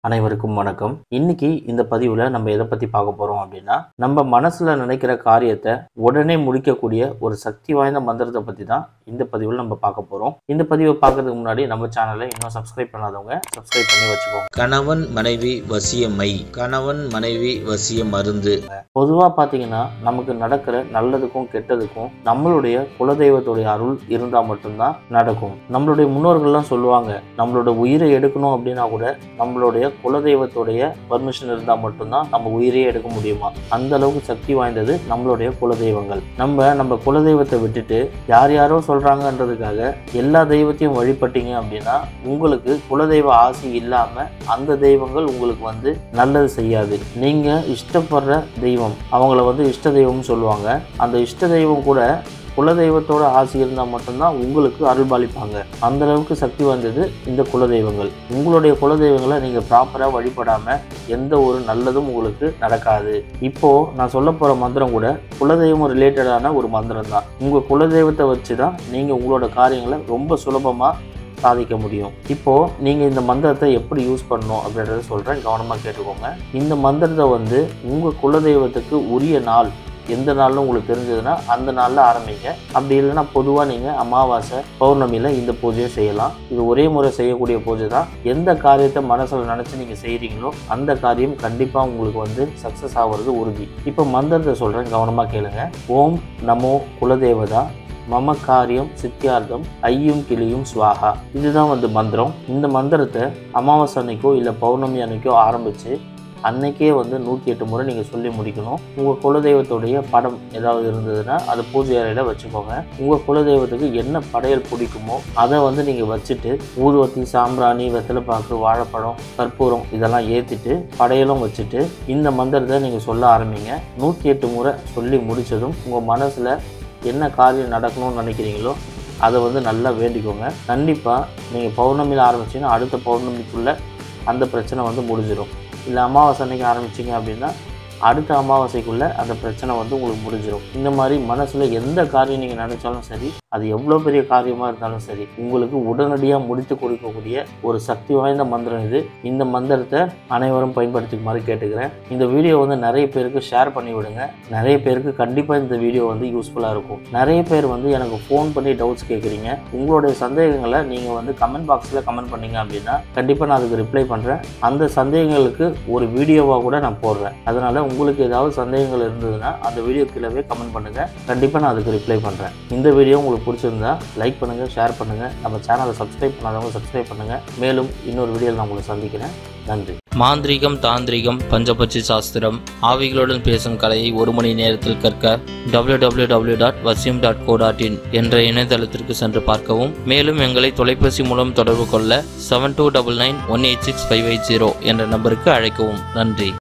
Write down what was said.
அனைவருக்கும் வணக்கம் இன்னைக்கு இந்த பதிவில் நம்ம எதை பற்றி பார்க்க போகிறோம் அப்படின்னா நம்ம மனசில் நினைக்கிற காரியத்தை உடனே முடிக்கக்கூடிய ஒரு சக்தி வாய்ந்த மந்திரத்தை பற்றி தான் இந்த பதிவில் நம்ம பார்க்க போகிறோம் இந்த பதிவை பார்க்கறதுக்கு முன்னாடி நம்ம சேனலை இன்னும் சப்ஸ்கிரைப் பண்ணாதவங்க சப்ஸ்கிரைப் பண்ணி வச்சுக்கோங்க கணவன் மனைவி வசியமை கணவன் மனைவி வசிய மருந்து பொதுவாக பார்த்தீங்கன்னா நமக்கு நடக்கிற நல்லதுக்கும் கெட்டதுக்கும் நம்மளுடைய குலதெய்வத்துடைய அருள் இருந்தால் மட்டும்தான் நடக்கும் நம்மளுடைய முன்னோர்கள்லாம் சொல்லுவாங்க நம்மளோட உயிரை எடுக்கணும் அப்படின்னா கூட நம்மளுடைய குலதெய்வத்துடைய பர்மிஷன் இருந்தால் மட்டும்தான் நம்ம உயிரையே எடுக்க முடியுமா அந்த அளவுக்கு சக்தி வாய்ந்தது நம்மளுடைய குலதெய்வங்கள் நம்ம நம்ம குலதெய்வத்தை விட்டுட்டு யார் யாரோ சொல்கிறாங்கன்றதுக்காக எல்லா தெய்வத்தையும் வழிபட்டீங்க அப்படின்னா உங்களுக்கு குலதெய்வ ஆசி இல்லாமல் அந்த தெய்வங்கள் உங்களுக்கு வந்து நல்லது செய்யாது நீங்கள் இஷ்டப்படுற தெய்வம் அவங்கள வந்து இஷ்ட தெய்வம்னு சொல்லுவாங்க அந்த இஷ்ட தெய்வம் கூட குலதெய்வத்தோட ஆசி இருந்தால் மட்டும்தான் உங்களுக்கு அருள்பாலிப்பாங்க அந்த அளவுக்கு சக்தி வாய்ந்தது இந்த குலதெய்வங்கள் உங்களுடைய குலதெய்வங்களை நீங்கள் ப்ராப்பராக வழிபடாமல் எந்த ஒரு நல்லதும் உங்களுக்கு நடக்காது இப்போ நான் சொல்ல போகிற மந்திரம் கூட குலதெய்வம் ரிலேட்டடான ஒரு மந்திரம் தான் உங்கள் குலதெய்வத்தை வச்சு தான் நீங்கள் உங்களோட காரியங்களை ரொம்ப சுலபமாக சாதிக்க முடியும் இப்போ நீங்கள் இந்த மந்திரத்தை எப்படி யூஸ் பண்ணணும் அப்படின்றத சொல்கிறேன் கவனமாக கேட்டுக்கோங்க இந்த மந்திரத்தை வந்து உங்கள் குலதெய்வத்துக்கு உரிய நாள் எந்த நாள்னு உங்களுக்கு தெரிஞ்சதுன்னா அந்த நாளில் ஆரம்பிங்க அப்படி இல்லைன்னா பொதுவாக நீங்கள் அமாவாசை பௌர்ணமியில் இந்த பூஜையை செய்யலாம் இது ஒரே முறை செய்யக்கூடிய பூஜை தான் எந்த காரியத்தை மனசில் நினச்சி நீங்கள் செய்கிறீங்களோ அந்த காரியம் கண்டிப்பாக உங்களுக்கு வந்து சக்ஸஸ் ஆகிறது உறுதி இப்போ மந்திரத்தை சொல்கிறேன் கவனமாக கேளுங்க ஓம் நமோ குலதேவதா மம காரியம் சித்தியார்த்தம் ஐயும் கிளியும் ஸ்வாஹா இதுதான் வந்து மந்திரம் இந்த மந்திரத்தை அமாவாசை அன்னைக்கோ இல்லை பௌர்ணமி அன்னைக்கோ ஆரம்பித்து அன்னைக்கே வந்து நூற்றி எட்டு முறை நீங்கள் சொல்லி முடிக்கணும் உங்கள் குலதெய்வத்துடைய படம் ஏதாவது இருந்ததுன்னா அதை பூஜை அறையில் வச்சுக்கோங்க உங்கள் குலதெய்வத்துக்கு என்ன படையல் பிடிக்குமோ அதை வந்து நீங்கள் வச்சுட்டு ஊதுவத்தி சாம்பிராணி வெத்தலைப்பாக்கு வாழைப்பழம் கற்பூரம் இதெல்லாம் ஏற்றிட்டு படையலும் வச்சுட்டு இந்த மந்திரத்தை நீங்கள் சொல்ல ஆரம்பிங்க நூற்றி எட்டு முறை சொல்லி முடித்ததும் உங்கள் மனசில் என்ன காரியம் நடக்கணும்னு நினைக்கிறீங்களோ அதை வந்து நல்லா வேண்டிக்கோங்க கண்டிப்பாக நீங்கள் பௌர்ணமியில் ஆரம்பிச்சிங்கன்னா அடுத்த பௌர்ணமிக்குள்ளே அந்த பிரச்சனை வந்து முடிஞ்சிடும் இல்லை அமாவாசை அன்னைக்கு ஆரம்பிச்சிங்க அப்படின்னா அடுத்த அமாவாசைக்குள்ளே அந்த பிரச்சனை வந்து உங்களுக்கு முடிஞ்சிடும் இந்த மாதிரி மனசில் எந்த காரியம் நீங்கள் நினச்சாலும் சரி அது எவ்வளோ பெரிய காரியமாக இருந்தாலும் சரி உங்களுக்கு உடனடியாக முடித்து கொடுக்கக்கூடிய ஒரு சக்தி வாய்ந்த மந்திரம் இது இந்த மந்திரத்தை அனைவரும் பயன்படுத்திக்குமாறு கேட்டுக்கிறேன் இந்த வீடியோ வந்து நிறைய பேருக்கு ஷேர் பண்ணி விடுங்க நிறைய பேருக்கு கண்டிப்பாக இந்த வீடியோ வந்து யூஸ்ஃபுல்லாக இருக்கும் நிறைய பேர் வந்து எனக்கு ஃபோன் பண்ணி டவுட்ஸ் கேட்குறீங்க உங்களுடைய சந்தேகங்களை நீங்கள் வந்து கமெண்ட் பாக்ஸில் கமெண்ட் பண்ணீங்க அப்படின்னா கண்டிப்பாக நான் அதுக்கு ரிப்ளை பண்ணுறேன் அந்த சந்தேகங்களுக்கு ஒரு வீடியோவாக கூட நான் போடுறேன் அதனால் உங்களுக்கு ஏதாவது சந்தேகங்கள் இருந்ததுன்னா அந்த வீடியோ கீழவே கமெண்ட் பண்ணுங்கள் கண்டிப்பாக நான் அதுக்கு ரிப்ளை பண்ணுறேன் இந்த வீடியோ உங்களுக்கு பிடிச்சிருந்தா லைக் பண்ணுங்கள் ஷேர் பண்ணுங்கள் நம்ம சேனலை சப்ஸ்கிரைப் பண்ணாதவங்க சப்ஸ்கிரைப் பண்ணுங்கள் மேலும் இன்னொரு வீடியோவில் நான் உங்களை சந்திக்கிறேன் நன்றி மாந்திரிகம் தாந்திரிகம் பஞ்சபட்சி சாஸ்திரம் ஆவிகளுடன் பேசும் கலையை ஒரு மணி நேரத்தில் கற்க www.vasim.co.in டாட் வசியம் டாட் கோ டாட் இன் என்ற இணையதளத்திற்கு சென்று பார்க்கவும் மேலும் எங்களை தொலைபேசி மூலம் தொடர்பு கொள்ள seven two double nine one eight six five eight zero என்ற நம்பருக்கு அழைக்கவும் நன்றி